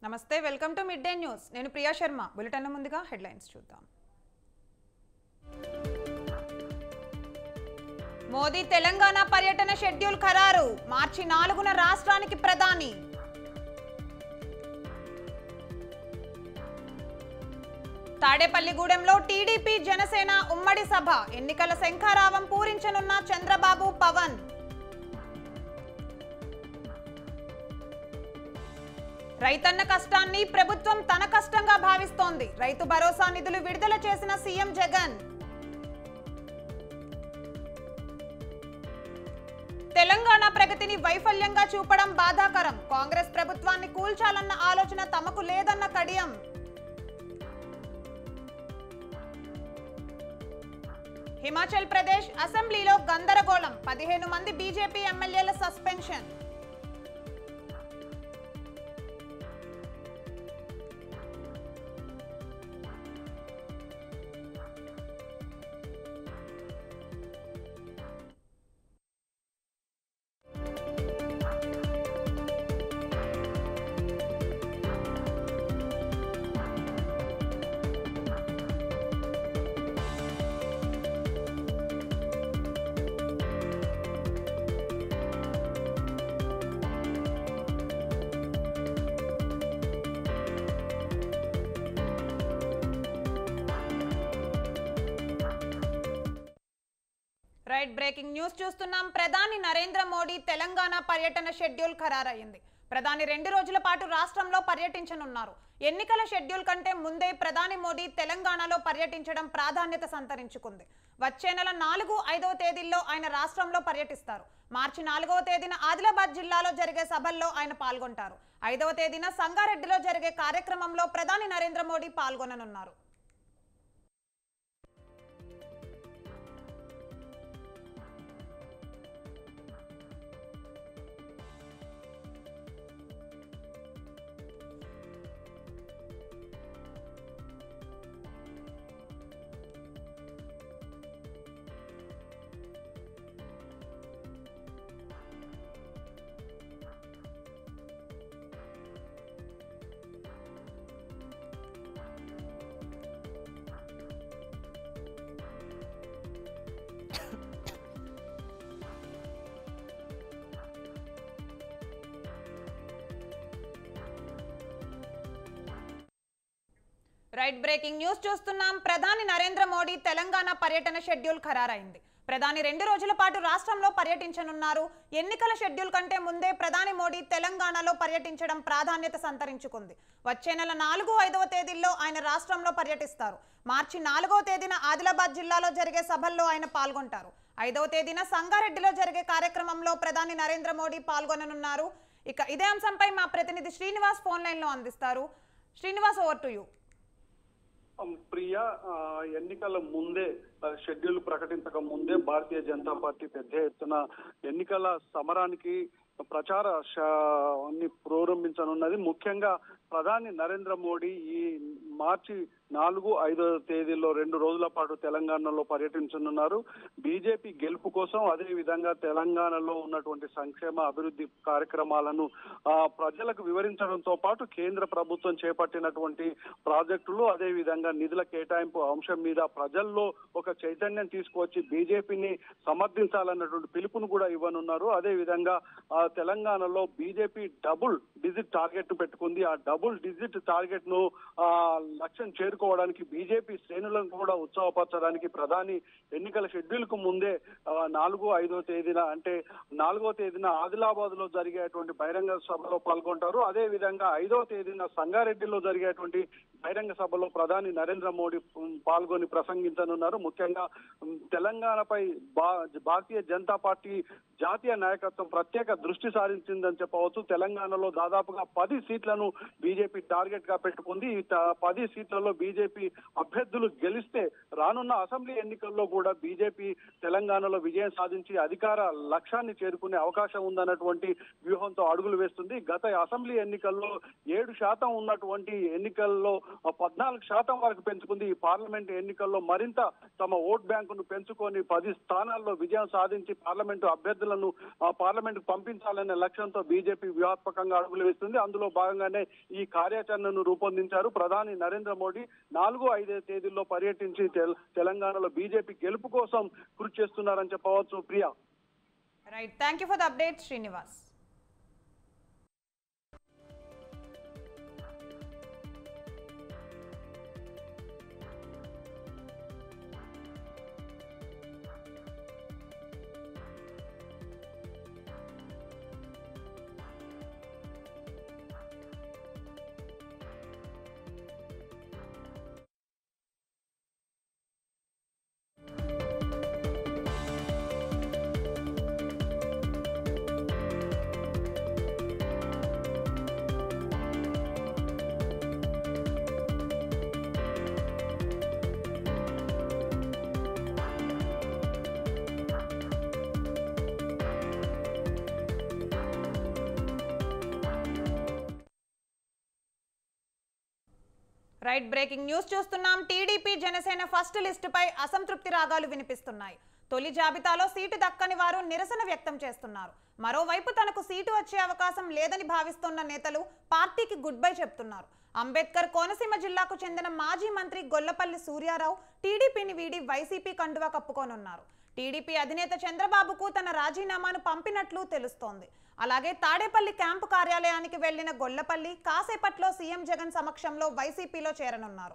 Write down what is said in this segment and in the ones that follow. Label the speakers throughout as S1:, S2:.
S1: నమస్తే welcome to mid day news నేను ప్రియా శర్మ బులెటిన్ల ముందుగా హెడ్లైన్స్ చూద్దాం మోదీ తెలంగాణ పర్యటన షెడ్యూల్ ఖరారు మార్చి నాలుగున రాష్ట్రానికి ప్రధాని తాడేపల్లిగూడెంలో టీడీపీ జనసేన ఉమ్మడి సభ ఎన్నికల శంఖారావం పూరించనున్న చంద్రబాబు పవన్ రైతన్న కష్టాన్ని ప్రభుత్వం తన కష్టంగా భావిస్తోంది రైతు భరోసా నిధులు విడుదల చేసిన సీఎం జగన్ తెలంగాణ ప్రగతిని వైఫల్యంగా చూపడం బాధాకరం కాంగ్రెస్ ప్రభుత్వాన్ని కూల్చాలన్న ఆలోచన తమకు లేదన్న కడియం హిమాచల్ ప్రదేశ్ అసెంబ్లీలో గందరగోళం పదిహేను మంది బీజేపీ ఎమ్మెల్యేల సస్పెన్షన్ రైట్ బ్రేకింగ్ న్యూస్ చూస్తున్నాం ప్రధాని నరేంద్ర మోడీ తెలంగాణ పర్యటన షెడ్యూల్ ఖరారయ్యింది ప్రధాని రెండు రోజుల పాటు రాష్ట్రంలో పర్యటించనున్నారు ఎన్నికల షెడ్యూల్ కంటే ముందే ప్రధాని మోడీ తెలంగాణలో పర్యటించడం ప్రాధాన్యత సంతరించుకుంది వచ్చే నెల నాలుగు ఐదవ తేదీల్లో ఆయన రాష్ట్రంలో పర్యటిస్తారు మార్చి నాలుగవ తేదీన ఆదిలాబాద్ జిల్లాలో జరిగే సభల్లో ఆయన పాల్గొంటారు ఐదవ తేదీన సంగారెడ్డిలో జరిగే కార్యక్రమంలో ప్రధాని నరేంద్ర మోడీ పాల్గొననున్నారు రైట్ బ్రేకింగ్ న్యూస్ చూస్తున్నాం ప్రధాని నరేంద్ర మోడీ తెలంగాణ పర్యటన షెడ్యూల్ ఖరారైంది ప్రధాని రెండు రోజుల పాటు రాష్ట్రంలో పర్యటించనున్నారు ఎన్నికల షెడ్యూల్ కంటే ముందే ప్రధాని మోడీ తెలంగాణలో పర్యటించడం ప్రాధాన్యత సంతరించుకుంది వచ్చే నెల నాలుగు ఐదవ తేదీల్లో ఆయన రాష్ట్రంలో పర్యటిస్తారు మార్చి నాలుగవ తేదీన ఆదిలాబాద్ జిల్లాలో జరిగే సభల్లో ఆయన పాల్గొంటారు ఐదవ తేదీన సంగారెడ్డిలో జరిగే కార్యక్రమంలో ప్రధాని నరేంద్ర మోడీ పాల్గొననున్నారు ఇక ఇదే అంశంపై మా ప్రతినిధి శ్రీనివాస్ ఫోన్ లైన్లో అందిస్తారు Srinivas over to you
S2: Priya ఆ, ఎన్నికల ముందే ఆ, షెడ్యూల్ ప్రకటించక ముందే భారతీయ జనతా పార్టీ పెద్ద ఎత్తున ఎన్నికల సమరానికి ప్రచార ని ప్రారంభించనున్నది ముఖ్యంగా ప్రధాని నరేంద్ర మోడీ ఈ మార్చి నాలుగు ఐదో తేదీల్లో రెండు రోజుల పాటు తెలంగాణలో పర్యటించనున్నారు బీజేపీ గెలుపు కోసం అదే విధంగా తెలంగాణలో ఉన్నటువంటి సంక్షేమ అభివృద్ధి కార్యక్రమాలను ఆ, ప్రజలకు వివరించడంతో పాటు కేంద్ర ప్రభుత్వం చేపట్టినటువంటి ప్రాజెక్టులు అదే విధంగా నిధుల కేటాయింపు అంశం మీద ప్రజల్లో ఒక చైతన్యం తీసుకువచ్చి బీజేపీని సమర్థించాలన్నటువంటి పిలుపును కూడా ఇవ్వనున్నారు అదే విధంగా ఆ, తెలంగాణలో బీజేపీ డబుల్ డిజిట్ టార్గెట్ పెట్టుకుంది ఆ డబుల్ డిజిట్ టార్గెట్ ను ఆ లక్ష్యం చేరుకోవడానికి బీజేపీ శ్రేణులను కూడా ఉత్సాహపరచడానికి ప్రధాని ఎన్నికల షెడ్యూల్ కు ముందే ఆ, నాలుగు ఐదో తేదీన అంటే నాలుగో తేదీన ఆదిలాబాద్ లో జరిగేటువంటి బహిరంగ సభలో పాల్గొంటారు అదే విధంగా ఐదో తేదీన సంగారెడ్డిలో జరిగేటువంటి బహిరంగ సభలో ప్రధాని నరేంద్ర మోడీ ఉమ్, పాల్గొని ప్రసంగించనున్నారు ముఖ్యంగా ఉమ్, తెలంగాణపై భా- భారతీయ జనతా పార్టీ జాతీయ నాయకత్వం ప్రత్యేక దృష్టి సారించిందని చెప్పవచ్చు తెలంగాణలో దాదాపుగా పది సీట్లను బీజేపీ టార్గెట్ గా పెట్టుకుంది ఈ ట- పది సీట్లలో బీజేపీ అభ్యర్థులు గెలిస్తే రానున్న అసెంబ్లీ ఎన్నికల్లో కూడా బీజేపీ తెలంగాణలో విజయం సాధించి అధికార లక్ష్యాన్ని చేరుకునే అవకాశం ఉందన్నటువంటి వ్యూహంతో అడుగులు వేస్తుంది గత అసెంబ్లీ ఎన్నికల్లో ఏడు శాతం ఉన్నటువంటి ఎన్నికల్లో ఆ, పద్నాలుగు శాతం వరకు పెంచుకుంది ఈ పార్లమెంట్ ఎన్నికల్లో మరింత తమ తమ ఓట్ బ్యాంకును పెంచుకొని పది స్థానాల్లో విజయం సాధించి పార్లమెంటు అభ్యర్థులను ఆ, పార్లమెంటుకు పంపించాలనే లక్ష్యంతో బీజేపీ వ్యూహాత్మకంగా అడుగులు వేస్తుంది అందులో భాగంగానే ఈ కార్యాచరణను రూపొందించారు ప్రధాని నరేంద్ర మోడీ నాలుగు ఐదు తేదీల్లో పర్యటించి తెల- తెలంగాణలో బీజేపీ గెలుపు కోసం కృషి చేస్తున్నారని చెప్పవచ్చు Priya
S1: right thank you for the update Srinivas right breaking news చూస్తున్నాం టీడీపీ జనసేన ఫస్ట్ లిస్టుపై అసంతృప్తి రాగాలు వినిపిస్తున్నాయి తొలి జాబితాలో సీటు దక్కని వారు నిరసన వ్యక్తం చేస్తున్నారు మరోవైపు తనకు సీటు వచ్చే అవకాశం లేదని భావిస్తున్న నేతలు పార్టీకి గుడ్ బై చెప్తున్నారు అంబేద్కర్ కోనసీమ జిల్లాకు చెందిన మాజీ మంత్రి గొల్లపల్లి సూర్యారావు టీడీపీని వీడి వైసీపీ కండువా కప్పుకోనున్నారు టీడీపీ అధినేత చంద్రబాబుకు తన రాజీనామాను పంపినట్లు తెలుస్తోంది అలాగే తాడేపల్లి క్యాంపు కార్యాలయానికి వెళ్లిన గొల్లపల్లి కాసేపట్లో సీఎం జగన్ సమక్షంలో వైసీపీలో చేరనున్నారు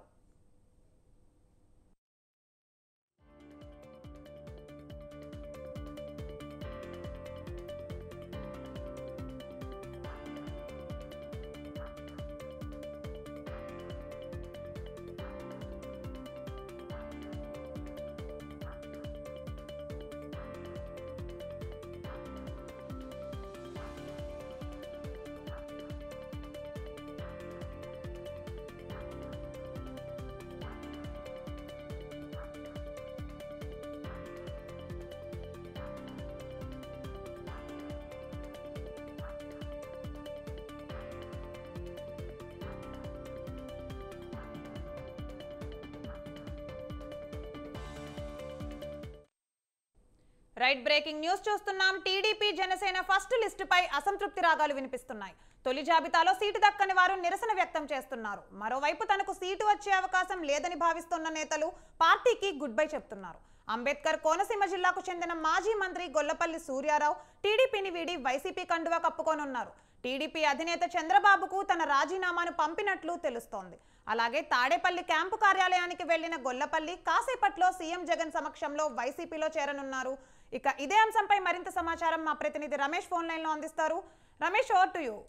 S1: రైట్ బ్రేకింగ్ న్యూస్ చూస్తున్నాం టీడీపీ జనసేన ఫస్ట్ లిస్టుపై అసంతృప్తి రాగాలు వినిపిస్తున్నాయి తొలి జాబితాలో సీటు దక్కని వారు నిరసన వ్యక్తం చేస్తున్నారు మరోవైపు తనకు సీటు వచ్చే అవకాశం లేదని భావిస్తున్న నేతలు పార్టీకి గుడ్ బై చెప్తున్నారు అంబేద్కర్ కోనసీమ జిల్లాకు చెందిన మాజీ మంత్రి గొల్లపల్లి సూర్యారావు టీడీపీని వీడి వైసీపీ కండువా కప్పుకోనున్నారు టీడీపీ అధినేత చంద్రబాబుకు తన రాజీనామాను పంపినట్లు తెలుస్తోంది అలాగే తాడేపల్లి క్యాంపు కార్యాలయానికి వెళ్లిన గొల్లపల్లి కాసేపట్లో సీఎం జగన్ సమక్షంలో వైసీపీలో చేరనున్నారు ఇక ఇదే అంశంపై మరింత సమాచారం మా ప్రతినిధి రమేష్ ఫోన్ లైన్లో అందిస్తారు రమేష్ ఓవర్ టు యూ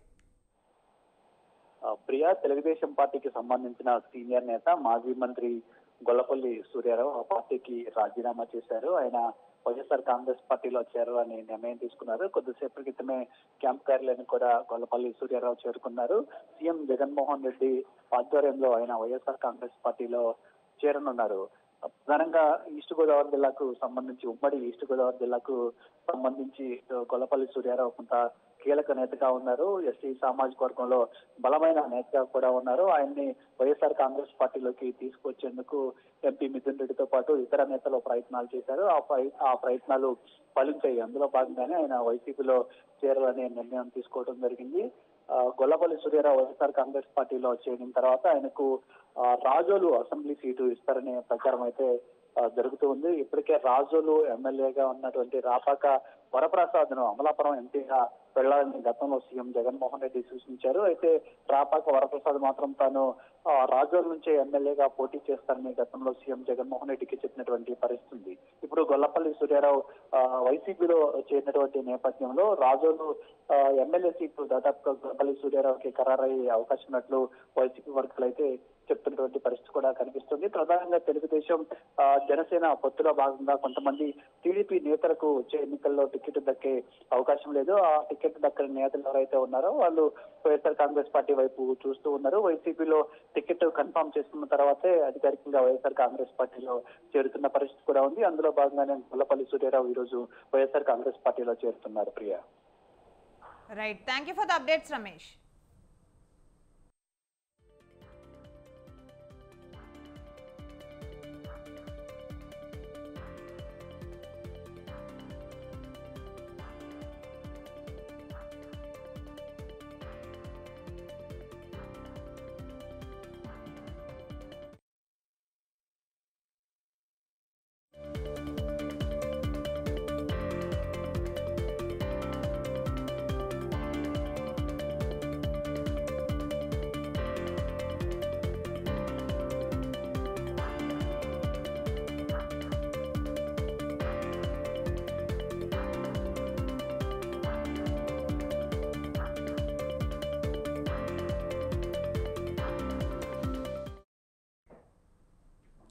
S3: ఆ, ప్రియా తెలుగుదేశం పార్టీకి సంబంధించిన సీనియర్ నేత మాజీ మంత్రి గొల్లపల్లి సూర్యారావు ఆ పార్టీకి రాజీనామా చేశారు ఆయన వైఎస్ఆర్ కాంగ్రెస్ పార్టీలో చేరాలని నిర్ణయం తీసుకున్నారు కొద్దిసేపటి క్రితమే క్యాంప్ కార్యాలయానికి కూడా గొల్లపల్లి సూర్యారావు చేరుకున్నారు సీఎం జగన్మోహన్ రెడ్డి ఆధ్వర్యంలో ఆయన వైఎస్ఆర్ కాంగ్రెస్ పార్టీలో చేరనున్నారు ప్రధానంగా ఈస్ట్ గోదావరి జిల్లాకు సంబంధించి ఉమ్మడి ఈస్ట్ గోదావరి జిల్లాకు సంబంధించి గొల్లపల్లి సూర్యారావు కొంత కీలక నేతగా ఉన్నారు ఎస్టీ సామాజిక వర్గంలో బలమైన నేతగా కూడా ఉన్నారు ఆయన్ని వైఎస్ఆర్ కాంగ్రెస్ పార్టీలోకి తీసుకొచ్చేందుకు ఎంపీ మిథున్ రెడ్డితో పాటు ఇతర నేతలు ప్రయత్నాలు చేశారు ఆ ప్రయ- ఆ ప్రయత్నాలు ఫలించాయి అందులో భాగంగానే ఆయన వైసీపీలో చేరాలనే నిర్ణయం తీసుకోవడం జరిగింది ఆ, గొల్లపల్లి సూర్యారావు వైఎస్ఆర్ కాంగ్రెస్ పార్టీలో చేరిన తర్వాత ఆయనకు ఆ, రాజోలు అసెంబ్లీ సీటు ఇస్తారనే ప్రచారం అయితే ఆ, జరుగుతూ ఉంది ఇప్పటికే రాజోలు ఎమ్మెల్యేగా ఉన్నటువంటి రాపాక వరప్రసాద్ను అమలాపురం ఎంపీగా వెళ్లాలని గతంలో సీఎం జగన్మోహన్ రెడ్డి సూచించారు అయితే రాపాక వరప్రసాద్ మాత్రం తాను ఆ, రాజోలు నుంచే ఎమ్మెల్యేగా పోటీ చేస్తారని గతంలో సీఎం జగన్మోహన్ రెడ్డికి చెప్పినటువంటి పరిస్థితి ఉంది ఇప్పుడు గొల్లపల్లి సూర్యారావు ఆ, వైసీపీలో చేరినటువంటి నేపథ్యంలో రాజోలు ఆ, ఎమ్మెల్యే సీటు దాదాపుగా గొల్లపల్లి సూర్యారావుకి ఖరారయ్యే అవకాశం ఉన్నట్లు వైసీపీ వర్గాలు అయితే చెప్తున్నటువంటి పరిస్థితి కూడా కనిపిస్తుంది ప్రధానంగా తెలుగుదేశం ఆ, జనసేన పొత్తులో భాగంగా కొంతమంది టీడీపీ నేతలకు వచ్చే ఎన్నికల్లో టికెట్ దక్కే అవకాశం లేదు ఆ టికెట్ దక్కని నేతలు ఎవరైతే ఉన్నారో వాళ్ళు వైఎస్ఆర్ కాంగ్రెస్ పార్టీ వైపు చూస్తూ ఉన్నారు వైసీపీలో టికెట్ కన్ఫర్మ్ చేసుకున్న తర్వాతే అధికారికంగా వైఎస్ఆర్ కాంగ్రెస్ పార్టీలో చేరుతున్న పరిస్థితి కూడా ఉంది అందులో భాగంగానే గొల్లపల్లి సూర్యారావు ఈ రోజు వైఎస్ఆర్ కాంగ్రెస్ పార్టీలో చేరుతున్నారు Priya
S1: right thank you for the updates Ramesh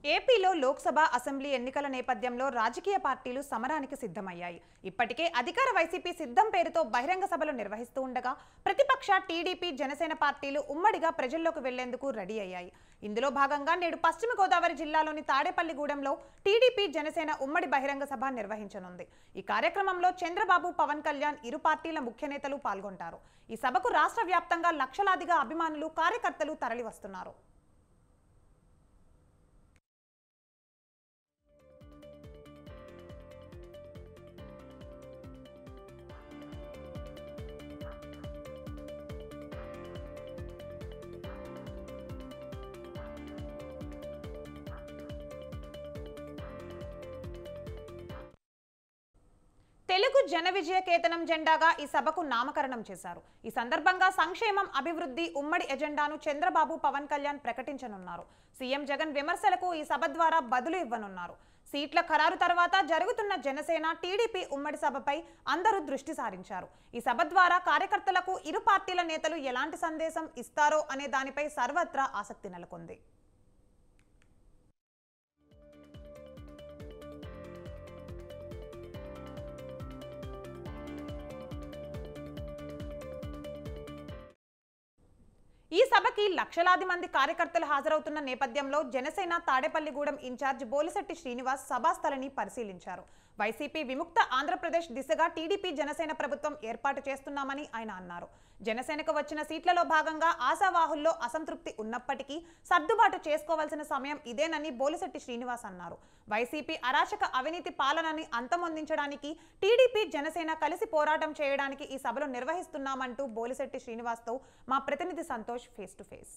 S1: ఏపీలో లోక్సభ అసెంబ్లీ ఎన్నికల నేపథ్యంలో రాజకీయ పార్టీలు సమరానికి సిద్ధమయ్యాయి ఇప్పటికే అధికార వైసీపీ సిద్ధం పేరుతో బహిరంగ సభలు నిర్వహిస్తూ ఉండగా ప్రతిపక్ష టీడీపీ జనసేన పార్టీలు ఉమ్మడిగా ప్రజల్లోకి వెళ్లేందుకు రెడీ అయ్యాయి ఇందులో భాగంగా నేడు పశ్చిమ గోదావరి జిల్లాలోని తాడేపల్లిగూడెంలో టీడీపీ జనసేన ఉమ్మడి బహిరంగ సభ నిర్వహించనుంది ఈ కార్యక్రమంలో చంద్రబాబు పవన్ కళ్యాణ్ ఇరు పార్టీల ముఖ్య నేతలు పాల్గొంటారు ఈ సభకు రాష్ట్ర వ్యాప్తంగా లక్షలాదిగా అభిమానులు కార్యకర్తలు తరలివస్తున్నారు తెలుగు జన విజయ కేతనం జెండాగా ఈ సభకు నామకరణం చేశారు ఈ సందర్భంగా సంక్షేమం అభివృద్ధి ఉమ్మడి ఎజెండాను చంద్రబాబు పవన్ కళ్యాణ్ ప్రకటించనున్నారు సీఎం జగన్ విమర్శలకు ఈ సభ ద్వారా బదులు ఇవ్వనున్నారు సీట్ల ఖరారు తర్వాత జరుగుతున్న జనసేన టీడీపీ ఉమ్మడి సభపై అందరూ దృష్టి సారించారు ఈ సభ ద్వారా కార్యకర్తలకు ఇరు పార్టీల నేతలు ఎలాంటి సందేశం ఇస్తారో అనే దానిపై సర్వత్రా ఆసక్తి నెలకొంది ఈ సభకి లక్షలాది మంది కార్యకర్తలు హాజరవుతున్న నేపథ్యంలో జనసేన తాడేపల్లిగూడెం ఇన్ఛార్జ్ బోలిశెట్టి శ్రీనివాస్ సభాస్థలిని పరిశీలించారు వైసీపీ విముక్త ఆంధ్రప్రదేశ్ దిశగా టీడీపీ జనసేన ప్రభుత్వం ఏర్పాటు చేస్తున్నామని ఆయన అన్నారు జనసేనకు వచ్చిన సీట్లలో భాగంగా ఆశావాహుల్లో అసంతృప్తి ఉన్నప్పటికీ సర్దుబాటు చేసుకోవాల్సిన సమయం ఇదేనని బోలిశెట్టి శ్రీనివాస్ అన్నారు వైసీపీ అరాచక అవినీతి పాలనని అంతమొందించడానికి టీడీపీ జనసేన కలిసి పోరాటం చేయడానికి ఈ సభలు నిర్వహిస్తున్నామంటూ బోలిశెట్టి శ్రీనివాస్తో మా ప్రతినిధి సంతోష్ ఫేస్ టు ఫేస్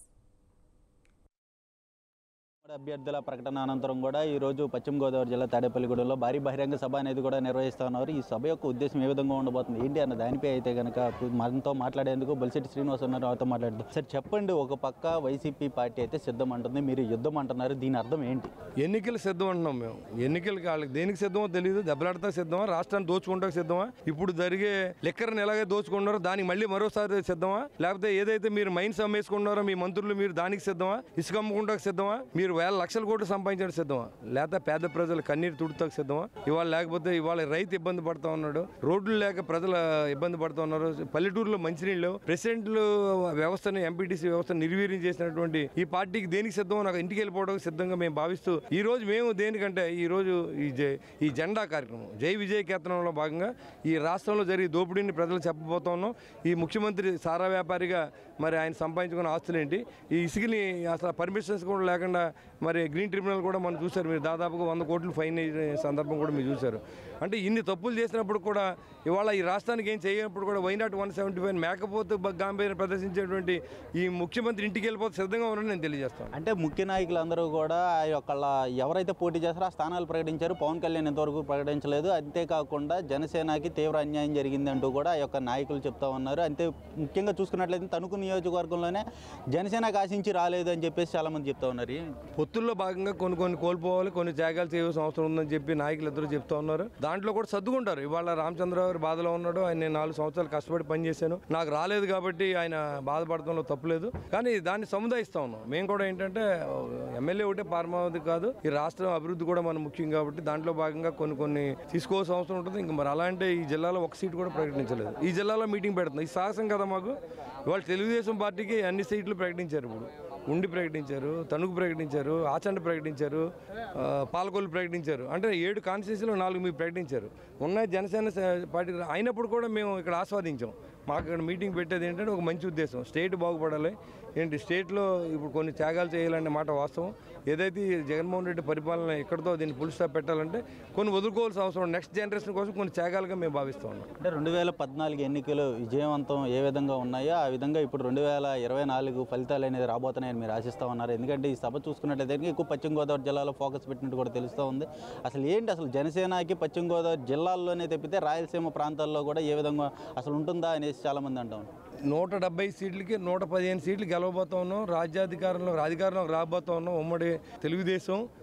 S4: ఉమ్మడి అభ్యర్థుల ప్రకటన అనంతరం కూడా ఈరోజు పశ్చిమ గోదావరి జిల్లా తాడేపల్లిగూడెంలో భారీ బహిరంగ సభ అనేది కూడా నిర్వహిస్తా ఉన్నారు ఈ సభ యొక్క ఉద్దేశం ఏ విధంగా ఉండబోతుంది ఏంటి అన్న దానిపై అయితే కనుక మనతో మాట్లాడేందుకు బొలిశెట్టి శ్రీనివాస్ ఉన్నారు వారితో మాట్లాడుతూ సార్ చెప్పండి ఒక పక్క వైసీపీ పార్టీ అయితే సిద్ధం అంటుంది మీరు యుద్ధం అంటున్నారు దీని అర్థం ఏంటి
S5: ఎన్నికలు సిద్ధం అంటున్నాం మేము ఎన్నికలకి వాళ్ళకి దేనికి సిద్ధమో తెలియదు దెబ్బలాడతా సిద్ధమా రాష్ట్రాన్ని దోచుకుంటా సిద్ధమా ఇప్పుడు జరిగే లెక్కర్ని ఎలాగే దోచుకుంటున్నారో దానికి మళ్ళీ మరోసారి సిద్ధమా లేకపోతే ఏదైతే మీరు మైన్స్ అమ్మేసుకున్నారో మీ మంత్రులు మీరు దానికి సిద్ధమా ఇసుక అమ్ముకుంటా సిద్ధమా మీరు వేల లక్షల కోట్లు సంపాదించడానికి సిద్ధమా లేకపోతే పేద ప్రజలు కన్నీరు తుడుతాకు సిద్ధమా ఇవాళ లేకపోతే ఇవాళ రైతు ఇబ్బంది పడుతూ ఉన్నాడు రోడ్లు లేక ప్రజలు ఇబ్బంది పడుతూ ఉన్నారు పల్లెటూరులో మంచినీళ్ళు ప్రెసిడెంట్లు వ్యవస్థను ఎంపీటీసీ వ్యవస్థను నిర్వీర్యం చేసినటువంటి ఈ పార్టీకి దేనికి సిద్ధమో నాకు ఇంటికి వెళ్ళిపోవడానికి సిద్ధంగా మేము భావిస్తూ ఈ రోజు మేము దేనికంటే ఈ రోజు ఈ జై ఈ జెండా కార్యక్రమం జై విజయ్ కేతనంలో భాగంగా ఈ రాష్ట్రంలో జరిగే దోపిడీని ప్రజలు చెప్పబోతా ఉన్నాం ఈ ముఖ్యమంత్రి సారా వ్యాపారిగా మరి ఆయన సంపాదించుకున్న ఆస్తులు ఏంటి ఈ ఇసుకని అసలు పర్మిషన్స్ కూడా లేకుండా మరి గ్రీన్ ట్రిబ్యునల్ కూడా మనం చూశారు మీరు దాదాపుగా వంద కోట్లు ఫైన్ వేసిన సందర్భం కూడా మీరు చూశారు అంటే ఇన్ని తప్పులు చేసినప్పుడు కూడా ఇవాళ ఈ రాష్ట్రానికి ఏం చేయనప్పుడు కూడా వైనాట్ వన్ సెవెంటీ ఫైవ్ మేకపోతే గాంభీర్యం ప్రదర్శించేటువంటి ఈ ముఖ్యమంత్రి ఇంటికి వెళ్ళిపోతే సిద్ధంగా ఉన్నారని నేను తెలియజేస్తాను
S4: అంటే ముఖ్య నాయకులందరూ కూడా ఆ యొక్క ఎవరైతే పోటీ చేస్తారో ఆ స్థానాలు ప్రకటించారు పవన్ కళ్యాణ్ ఇంతవరకు ప్రకటించలేదు అంతేకాకుండా జనసేనకి తీవ్ర అన్యాయం జరిగింది అంటూ కూడా ఆ యొక్క నాయకులు చెప్తా ఉన్నారు అంతే ముఖ్యంగా చూసుకున్నట్లయితే తణుకు నియోజకవర్గంలోనే జనసేనకు ఆశించి రాలేదు అని చెప్పేసి చాలా మంది చెప్తా ఉన్నారు
S5: పొత్తుల్లో భాగంగా కొన్ని కొన్ని కోల్పోవాలి కొన్ని త్యాగాలు చేయవలసిన అవసరం ఉందని చెప్పి నాయకులు ఇద్దరు చెప్తా ఉన్నారు దాంట్లో కూడా సర్దుకుంటారు ఇవాళ రామచంద్రరావు గారు బాధలో ఉన్నాడు ఆయన నేను నాలుగు సంవత్సరాలు కష్టపడి పనిచేశాను నాకు రాలేదు కాబట్టి ఆయన బాధపడటంలో తప్పులేదు కానీ దాన్ని సముదాయిస్తా ఉన్నాం మేము కూడా ఏంటంటే ఎమ్మెల్యే ఒకటే పరమావధి కాదు ఈ రాష్ట్రం అభివృద్ధి కూడా మనం ముఖ్యం కాబట్టి దాంట్లో భాగంగా కొన్ని కొన్ని తీసుకోవాల్సిన అవసరం ఉంటుంది ఇంకా మరి అలాంటి ఈ జిల్లాలో ఒక సీట్ కూడా ప్రకటించలేదు ఈ జిల్లాలో మీటింగ్ పెడుతుంది ఈ సాహసం కదా మాకు ఇవాళ తెలుగుదేశం పార్టీకి అన్ని సీట్లు ప్రకటించారు ఇప్పుడు ఉండి ప్రకటించారు తణుకు ప్రకటించారు ఆచండ ప్రకటించారు ఆ, పాలకొల్లు ప్రకటించారు అంటే ఏడు కాన్స్టిట్యూన్సీలో నాలుగు మీరు ప్రకటించారు ఉన్న జనసేన స- పార్టీ అయినప్పుడు కూడా మేము ఇక్కడ ఆస్వాదించాం మాకు ఇక్కడ మీటింగ్ పెట్టేది ఏంటంటే ఒక మంచి ఉద్దేశం స్టేట్ బాగుపడాలి ఏంటి స్టేట్లో ఇప్పుడు కొన్ని త్యాగాలు చేయాలనే మాట వాస్తవం ఏదైతే ఈ జగన్మోహన్ రెడ్డి పరిపాలన ఎక్కడితో దీన్ని ఫుల్ స్టాప్ పెట్టాలంటే కొన్ని వదులుకోవాల్సిన అవసరం నెక్స్ట్ జనరేషన్ కోసం కొన్ని త్యాగాలుగా మేము భావిస్తూ ఉన్నాం
S4: అంటే రెండు వేల పద్నాలుగు ఎన్నికలు విజయవంతం ఏ విధంగా ఉన్నాయో ఆ విధంగా ఇప్పుడు రెండు వేల ఇరవై నాలుగు ఫలితాలు అనేది రాబోతున్నాయని మీరు ఆశిస్తూ ఉన్నారు ఎందుకంటే ఈ సభ చూసుకున్నట్లయితే ఎక్కువ పశ్చిమ గోదావరి జిల్లాలో ఫోకస్ పెట్టినట్టు కూడా తెలుస్తూ ఉంది అసలు ఏంటి అసలు జనసేనకి పశ్చిమ గోదావరి జిల్లాల్లోనే తప్పితే రాయలసీమ ప్రాంతాల్లో కూడా ఏ విధంగా అసలు ఉంటుందా అనేసి చాలామంది అంటా ఉన్నారు
S5: నూట డెబ్బై సీట్లకి నూట పదిహేను సీట్లు గెలవబోతా ఉన్నాం రాజ్యాధికారంలో అధికారంలోకి రాబోతా ఉన్నాం ఉమ్మడి తెలుగుదేశం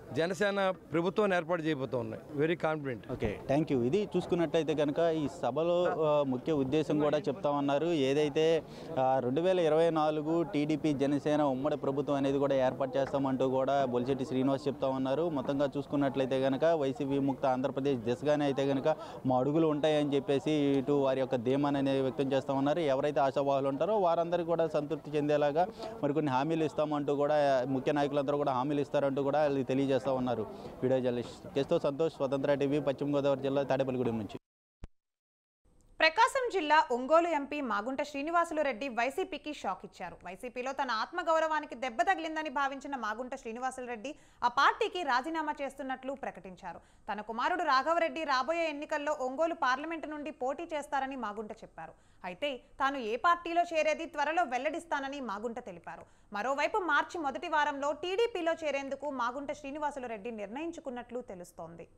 S5: జనసేన ప్రభుత్వాన్ని ఏర్పాటు చేయబోతూ ఉన్నాయి very confident
S4: okay thank you ఇది చూసుకున్నట్టయితే కనుక ఈ సభలో ఆ, ముఖ్య ఉద్దేశం కూడా చెప్తా ఉన్నారు ఏదైతే రెండు వేల ఇరవై నాలుగు టీడీపీ జనసేన ఉమ్మడి ప్రభుత్వం అనేది కూడా ఏర్పాటు చేస్తామంటూ కూడా బొలిశెట్టి శ్రీనివాస్ చెప్తా ఉన్నారు మొత్తంగా చూసుకున్నట్లయితే కనుక వైసీపీ ముక్త ఆంధ్రప్రదేశ్ దిశగానే అయితే కనుక మా అడుగులు ఉంటాయని చెప్పేసి ఇటు వారి యొక్క ధీమాన్ని అనేది వ్యక్తం చేస్తూ ఉన్నారు ఎవరైతే ఆశావాహులు ఉంటారో వారందరికీ కూడా సంతృప్తి చెందేలాగా మరికొన్ని హామీలు ఇస్తామంటూ కూడా ముఖ్య నాయకులందరూ కూడా హామీలు ఇస్తారంటూ కూడా వాళ్ళు తెలియజేస్తూ ఉన్నారు వీడియో జర్నలిస్ట్ కేస్తో సంతోష్ స్వతంత్ర టీవీ పశ్చిమ గోదావరి జిల్లా తాడేపల్లిగూడెం నుంచి
S1: ప్రకాశం జిల్లా ఒంగోలు ఎంపీ మాగుంట శ్రీనివాసులు రెడ్డి వైసీపీకి షాక్ ఇచ్చారు వైసీపీలో తన ఆత్మగౌరవానికి దెబ్బ తగిలిందని భావించిన మాగుంట శ్రీనివాసులు రెడ్డి ఆ పార్టీకి రాజీనామా చేస్తున్నట్లు ప్రకటించారు తన కుమారుడు రాఘవరెడ్డి రాబోయే ఎన్నికల్లో ఒంగోలు పార్లమెంటు నుండి పోటీ చేస్తారని మాగుంట చెప్పారు అయితే తాను ఏ పార్టీలో చేరేది త్వరలో వెల్లడిస్తానని మాగుంట తెలిపారు మరోవైపు మార్చి మొదటి వారంలో టీడీపీలో చేరేందుకు మాగుంట శ్రీనివాసులు రెడ్డి నిర్ణయించుకున్నట్లు తెలుస్తోంది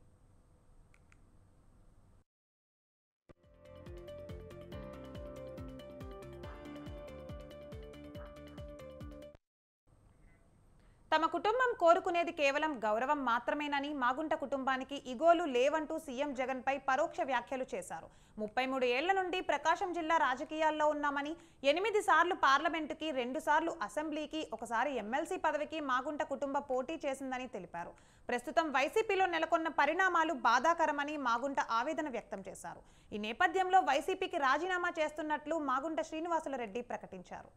S1: తమ కుటుంబం కోరుకునేది కేవలం గౌరవం మాత్రమేనని మాగుంట కుటుంబానికి ఇగోలు లేవంటూ సీఎం జగన్ పై పరోక్ష వ్యాఖ్యలు చేశారు ముప్పై మూడు ఏళ్ల నుండి ప్రకాశం జిల్లా రాజకీయాల్లో ఉన్నామని ఎనిమిది సార్లు పార్లమెంటుకి రెండు సార్లు అసెంబ్లీకి ఒకసారి ఎమ్మెల్సీ పదవికి మాగుంట కుటుంబ పోటీ చేసిందని తెలిపారు ప్రస్తుతం వైసీపీలో నెలకొన్న పరిణామాలు బాధాకరమని మాగుంట ఆవేదన వ్యక్తం చేశారు ఈ నేపథ్యంలో వైసీపీకి రాజీనామా చేస్తున్నట్లు మాగుంట శ్రీనివాసుల రెడ్డి ప్రకటించారు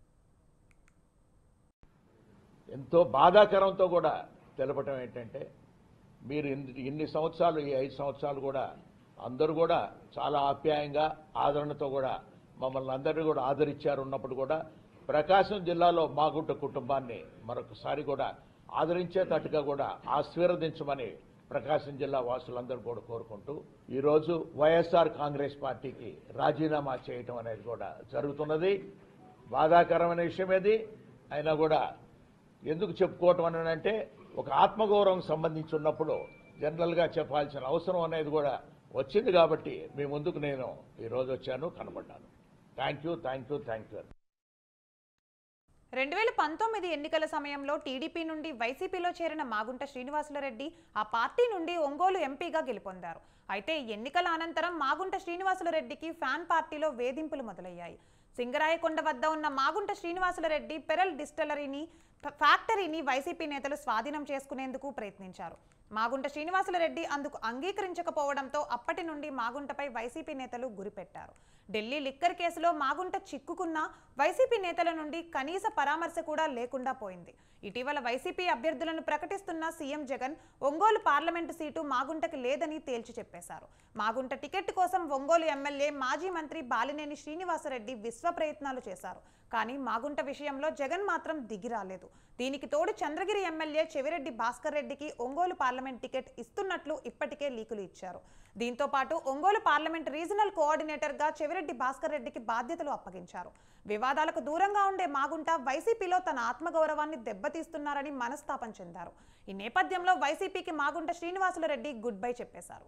S6: ఎంతో బాధాకరంతో కూడా తెలపటం ఏంటంటే మీరు ఇన్ని ఇన్ని సంవత్సరాలు ఈ ఐదు సంవత్సరాలు కూడా అందరూ కూడా చాలా ఆప్యాయంగా ఆదరణతో కూడా మమ్మల్ని అందరినీ కూడా ఆదరించారు ఉన్నప్పుడు కూడా ప్రకాశం జిల్లాలో మాగుంట కుటుంబాన్ని మరొకసారి కూడా ఆదరించేటట్టుగా కూడా ఆశీర్వదించమని ప్రకాశం జిల్లా వాసులందరూ కూడా కోరుకుంటూ ఈరోజు వైఎస్ఆర్ కాంగ్రెస్ పార్టీకి రాజీనామా చేయటం అనేది కూడా జరుగుతున్నది బాధాకరమైన విషయం ఇది అయినా కూడా ఎందుకు చెప్పుకోవటం అని అంటే ఒక ఆత్మగౌరవం సంబంధించి ఉన్నప్పుడు జనరల్గా చెప్పాల్సిన అవసరం అనేది కూడా వచ్చింది కాబట్టి మీ ముందుకు నేను ఈరోజు వచ్చాను కనబడ్డాను thank you thank you thank you
S1: రెండు వేల పంతొమ్మిది ఎన్నికల సమయంలో టీడీపీ నుండి వైసీపీలో చేరిన మాగుంట శ్రీనివాసులరెడ్డి ఆ పార్టీ నుండి ఒంగోలు ఎంపీగా గెలుపొందారు అయితే ఎన్నికల అనంతరం మాగుంట శ్రీనివాసులరెడ్డికి ఫ్యాన్ పార్టీలో వేధింపులు మొదలయ్యాయి సింగరాయకొండ వద్ద ఉన్న మాగుంట శ్రీనివాసులరెడ్డి పెరల్ డిస్టిలరీని ఫ- ఫ్యాక్టరీని వైసీపీ నేతలు స్వాధీనం చేసుకునేందుకు ప్రయత్నించారు మాగుంట శ్రీనివాసులరెడ్డి అందుకు అంగీకరించకపోవడంతో అప్పటి నుండి మాగుంటపై వైసీపీ నేతలు గురిపెట్టారు ఢిల్లీ లిక్కర్ కేసులో మాగుంట చిక్కుకున్న వైసీపీ నేతల నుండి కనీస పరామర్శ కూడా లేకుండా పోయింది ఇటీవల వైసీపీ అభ్యర్థులను ప్రకటిస్తున్న CM Jagan Ongole parliament seat మాగుంటకి లేదని తేల్చి చెప్పేశారు మాగుంట టికెట్ కోసం ఒంగోలు ఎమ్మెల్యే మాజీ మంత్రి బాలినేని శ్రీనివాసరెడ్డి విశ్వ ప్రయత్నాలు చేశారు కానీ మాగుంట విషయంలో జగన్ మాత్రం దిగి రాలేదు దీనికి తోడు చంద్రగిరి ఎమ్మెల్యే చెవిరెడ్డి భాస్కర్ రెడ్డికి ఒంగోలు పార్లమెంట్ టికెట్ ఇస్తున్నట్లు ఇప్పటికే లీకులు ఇచ్చారు దీంతో పాటు ఒంగోలు పార్లమెంట్ రీజనల్ కోఆర్డినేటర్గా చెవిరెడ్డి భాస్కర్ రెడ్డికి బాధ్యతలు అప్పగించారు వివాదాలకు దూరంగా ఉండే మాగుంట వైసీపీలో తన ఆత్మగౌరవాన్ని దెబ్బతీస్తున్నారని మనస్తాపం చెందారు ఈ నేపథ్యంలో వైసీపీకి మాగుంట శ్రీనివాసుల రెడ్డి గుడ్ బై చెప్పేశారు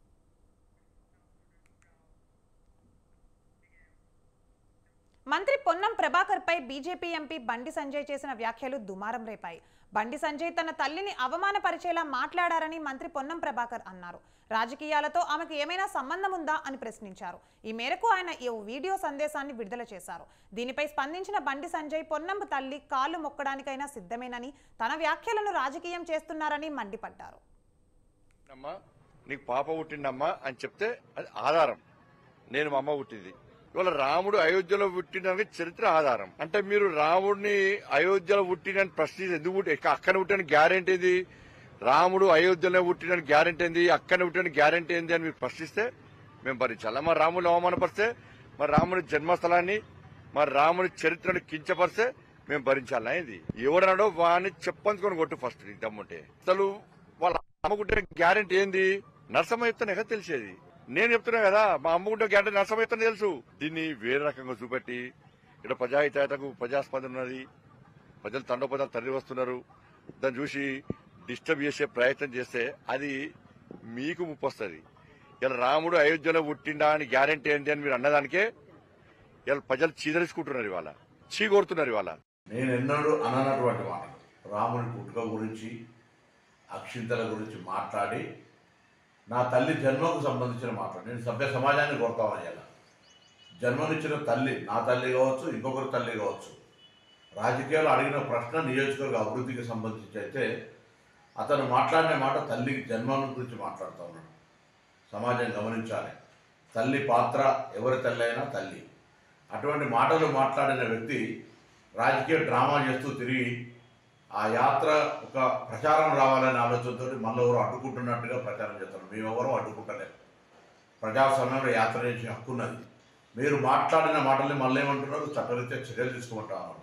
S1: మంత్రి పొన్నం ప్రభాకర్ పై బీజేపీ ఎంపీ బండి సంజయ్ చేసిన వ్యాఖ్యలు దుమారం రేపాయి బండి సంజయ్ తన తల్లిని అవమానపరిచేలా మాట్లాడారని మంత్రి పొన్నం ప్రభాకర్ అన్నారు రాజకీయాలతో ఆమెకు ఏమైనా సంబంధం ఉందా అని ప్రశ్నించారు ఈ మేరకు ఆయన ఈ వీడియో సందేశాన్ని విడుదల చేశారు దీనిపై స్పందించిన బండి సంజయ్ పొన్నం తల్లి కాళ్ళు మొక్కడానికైనా సిద్ధమేనని తన వ్యాఖ్యలను రాజకీయం చేస్తున్నారని మండిపడ్డారు
S7: అమ్మా నీకు పాప పుట్టిండమ్మా అని చెప్తే అది ఆధారం నేను మా అమ్మ పుట్టింది ఇవాళ రాముడు అయోధ్యలో పుట్టినడానికి చరిత్ర ఆధారం అంటే మీరు రాముడిని అయోధ్యలో పుట్టినని ప్రశ్న ఎందుకు పుట్టి అక్కడ పుట్టిన గ్యారెంటీ ఏంది రాముడు అయోధ్యలో పుట్టిన గ్యారెంటీ ఏంది అక్కడ పుట్టిన గ్యారెంటీ ఏంది అని మీరు ప్రశ్నిస్తే మేము భరించాలి మరి రాముడు అవమానపరిస్తే మరి రాముడి జన్మస్థలాన్ని మరి రాముడి చరిత్రను కించపరిస్తే మేము భరించాలా ఇది ఎవడన్నాడో వాడిని చెప్పంచుకొని కొట్టు ఫస్ట్ నీకు దమ్ముంటే అసలు వాళ్ళ అమ్మకుంటే గ్యారెంటీ ఏంది నరసమ్మ చెప్తానే కదా తెలిసేది నేను చెప్తున్నా కదా మా అమ్మకుంటే గ్యారెంటీ నరసమ్మ చెప్తానే తెలుసు దీన్ని వేరే రకంగా చూపెట్టి ఇక్కడ ప్రజాహితకు ప్రజాస్పందన ఉన్నది ప్రజలు తండోపదాలు తరలి వస్తున్నారు దాన్ని చూసి డిస్టర్బ్ చేసే ప్రయత్నం చేస్తే అది మీకు ముప్పు వస్తుంది ఇలా రాముడు అయోధ్యలో పుట్టిండా అని గ్యారెంటీ ఏంటి అని మీరు అన్నదానికే ఇలా ప్రజలు చీదరించుకుంటున్నారు ఇవాళ చీకొడుతున్నారు ఇవాళ
S8: నేను ఎన్నడూ అననటువంటి మాట రాముని పుట్టుక గురించి అక్షింతల గురించి మాట్లాడి నా తల్లి జన్మకు సంబంధించిన మాట్లాడి నేను సభ్య సమాజాన్ని కోరుతామని ఇలా జన్మనిచ్చిన తల్లి నా తల్లి కావచ్చు ఇంకొకరి తల్లి కావచ్చు రాజకీయాలు అడిగిన ప్రశ్న నియోజకవర్గ అభివృద్ధికి సంబంధించి అయితే అతను మాట్లాడిన మాట తల్లికి జన్మను గురించి మాట్లాడుతూ ఉన్నాడు సమాజం గమనించాలి తల్లి పాత్ర ఎవరి తల్లి అయినా తల్లి అటువంటి మాటలు మాట్లాడిన వ్యక్తి రాజకీయ డ్రామా చేస్తూ తిరిగి ఆ యాత్ర ఒక ప్రచారం రావాలనే ఆలోచనతో మళ్ళీ ఎవరు అడ్డుకుంటున్నట్టుగా ప్రచారం చేస్తారు మేమెవరూ అడ్డుకుంటలేదు ప్రజాస్వామ్యంలో యాత్ర చేసే హక్కు ఉన్నది మీరు మాట్లాడిన మాటల్ని మళ్ళీ ఏమంటున్నారు చట్టరీత్యా చర్యలు తీసుకుంటా ఉన్నారు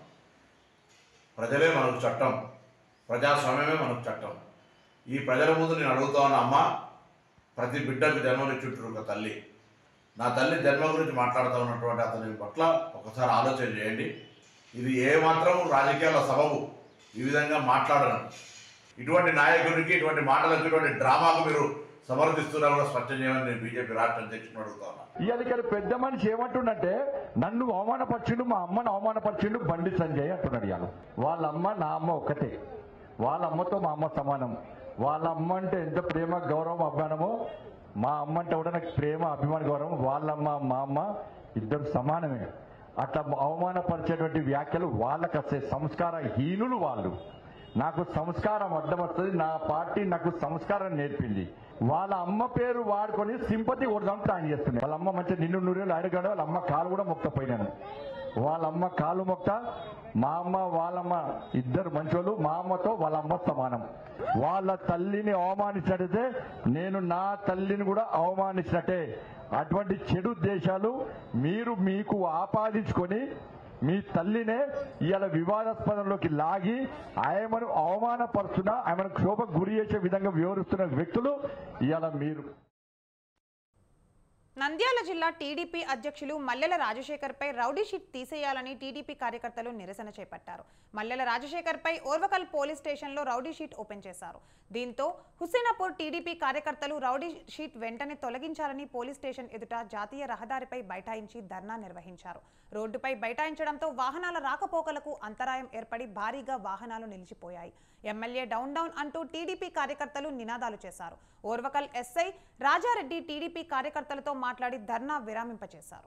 S8: ప్రజలే మనకు చట్టం ప్రజాస్వామ్యమే మనకు చట్టం ఈ ప్రజల ముందు నేను అడుగుతా ఉన్న అమ్మ ప్రతి బిడ్డకు జన్మనిచ్చుంటారు ఒక తల్లి నా తల్లి జన్మ గురించి మాట్లాడుతూ ఉన్నటువంటి అతని పట్ల ఒకసారి ఆలోచన చేయండి ఇది ఏ మాత్రం రాజకీయాల సబబు ఈ విధంగా మాట్లాడడం ఇటువంటి నాయకుడికి ఇటువంటి మాటలకు ఇటువంటి డ్రామాకు మీరు సమర్థిస్తున్నా కూడా స్పష్టం చేయమని నేను బీజేపీ రాష్ట్ర అధ్యక్షుడు అడుగుతా ఉన్నా
S6: ఇవాళ ఇక్కడ పెద్ద మనిషి ఏమంటుండంటే నన్ను అవమానపరిచిండు మా అమ్మను అవమానపరిచిండు బండి సంజయ్ అంటున్నాడు ఇవాళ వాళ్ళ అమ్మ నా అమ్మ ఒక్కటే వాళ్ళ అమ్మతో మా అమ్మ సమానం వాళ్ళ అమ్మ అంటే ఎంత ప్రేమ గౌరవం అభిమానమో మా అమ్మ అంటే కూడా నాకు ప్రేమ అభిమాన గౌరవం వాళ్ళమ్మ మా అమ్మ ఇద్దరు సమానమే అట్లా అవమానపరిచేటువంటి వ్యాఖ్యలు వాళ్ళకి వస్తే సంస్కార హీనులు వాళ్ళు నాకు సంస్కారం అడ్డం వస్తుంది నా పార్టీ నాకు సంస్కారం నేర్పింది వాళ్ళ అమ్మ పేరు వాడుకొని సింపతి కొడదాం ప్లాన్ చేస్తున్నాయి వాళ్ళ అమ్మ మంచి నిన్ను నూరేళ్ళు అడగాడు వాళ్ళ అమ్మ కాలు కూడా మొక్కపోయినాను వాళ్ళ అమ్మ కాలు మొక్త మా అమ్మ వాళ్ళమ్మ ఇద్దరు మంచోళ్ళు మా అమ్మతో వాళ్ళ అమ్మ సమానం వాళ్ళ తల్లిని అవమానించినట్టయితే నేను నా తల్లిని కూడా అవమానించినట్టే అటువంటి చెడు ఉద్దేశాలు మీరు మీకు ఆపాదించుకొని మీ తల్లినే ఇవాళ వివాదాస్పదంలోకి లాగి ఆయమను అవమానపరుస్తున్న ఆమెను క్షోభకు గురి చేసే విధంగా వివరిస్తున్న వ్యక్తులు ఇవాళ మీరు
S1: నంద్యాల జిల్లా టీడీపీ అధ్యక్షులు మల్లెల రాజశేఖర్పై రౌడీ షీట్ తీసేయాలని టీడీపీ కార్యకర్తలు నిరసన చేపట్టారు మల్లెల రాజశేఖర్పై ఓర్వకల్ పోలీస్ స్టేషన్లో రౌడీ షీట్ ఓపెన్ చేశారు దీంతో హుస్సేనాపూర్ టీడీపీ కార్యకర్తలు రౌడీ షీట్ వెంటనే తొలగించాలని పోలీస్ స్టేషన్ ఎదుట జాతీయ రహదారిపై బైఠాయించి ధర్నా నిర్వహించారు రోడ్డుపై బైఠాయించడంతో వాహనాల రాకపోకలకు అంతరాయం ఏర్పడి భారీగా వాహనాలు నిలిచిపోయాయి ఎమ్మెల్యే డౌన్ డౌన్ అంటూ టీడీపీ కార్యకర్తలు నినాదాలు చేశారు ఓర్వకల్ ఎస్ఐ రాజారెడ్డి టీడీపీ కార్యకర్తలతో మాట్లాడి ధర్నా విరామింపచేశారు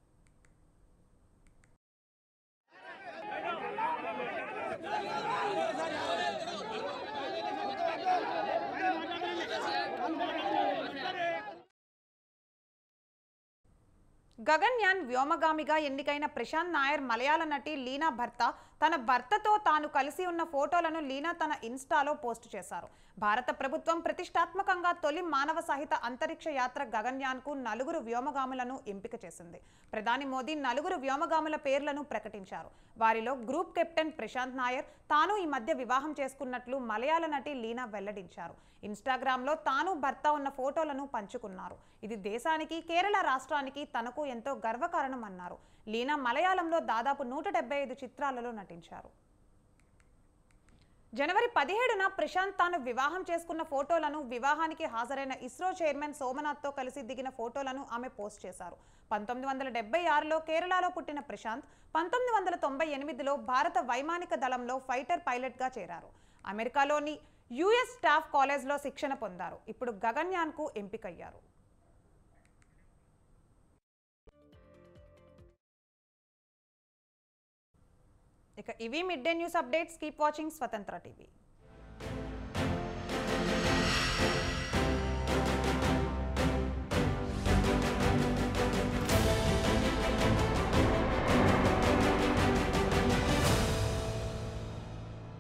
S1: గగన్యాన్ వ్యోమగామిగా ఎన్నికైన ప్రశాంత్ నాయర్ మలయాళ నటి లీనా భర్త తన భర్తతో తాను కలిసి ఉన్న ఫోటోలను లీనా తన ఇన్స్టాలో పోస్ట్ చేశారు భారత ప్రభుత్వం ప్రతిష్టాత్మకంగా తొలి మానవ సహిత అంతరిక్ష యాత్ర గగన్యాన్కు నలుగురు వ్యోమగాములను ఎంపిక చేసింది ప్రధాని మోదీ నలుగురు వ్యోమగాముల పేర్లను ప్రకటించారు వారిలో గ్రూప్ కెప్టెన్ ప్రశాంత్ నాయర్ తాను ఈ మధ్య వివాహం చేసుకున్నట్లు మలయాళ నటి లీనా వెల్లడించారు ఇన్స్టాగ్రామ్లో తాను భర్త ఉన్న ఫోటోలను పంచుకున్నారు ఇది దేశానికి కేరళ రాష్ట్రానికి తనకు ఎంతో గర్వకారణం అన్నారు లీనా మలయాళంలో దాదాపు నూట డెబ్బై ఐదు చిత్రాలలో నటించారు జనవరి పదిహేడున ప్రశాంత్ తాను వివాహం చేసుకున్న ఫోటోలను వివాహానికి హాజరైన ఇస్రో చైర్మన్ సోమనాథ్తో కలిసి దిగిన ఫోటోలను ఆమె పోస్ట్ చేశారు పంతొమ్మిది వందల డెబ్బై ఆరులో కేరళలో పుట్టిన ప్రశాంత్ పంతొమ్మిది వందల తొంభై ఎనిమిదిలో భారత వైమానిక దళంలో ఫైటర్ పైలట్గా చేరారు అమెరికాలోని యుఎస్ స్టాఫ్ కాలేజ్లో శిక్షణ పొందారు ఇప్పుడు గగన్యాన్కు ఎంపికయ్యారు ఇక ఇవి mid day news updates keep watching Swatantra TV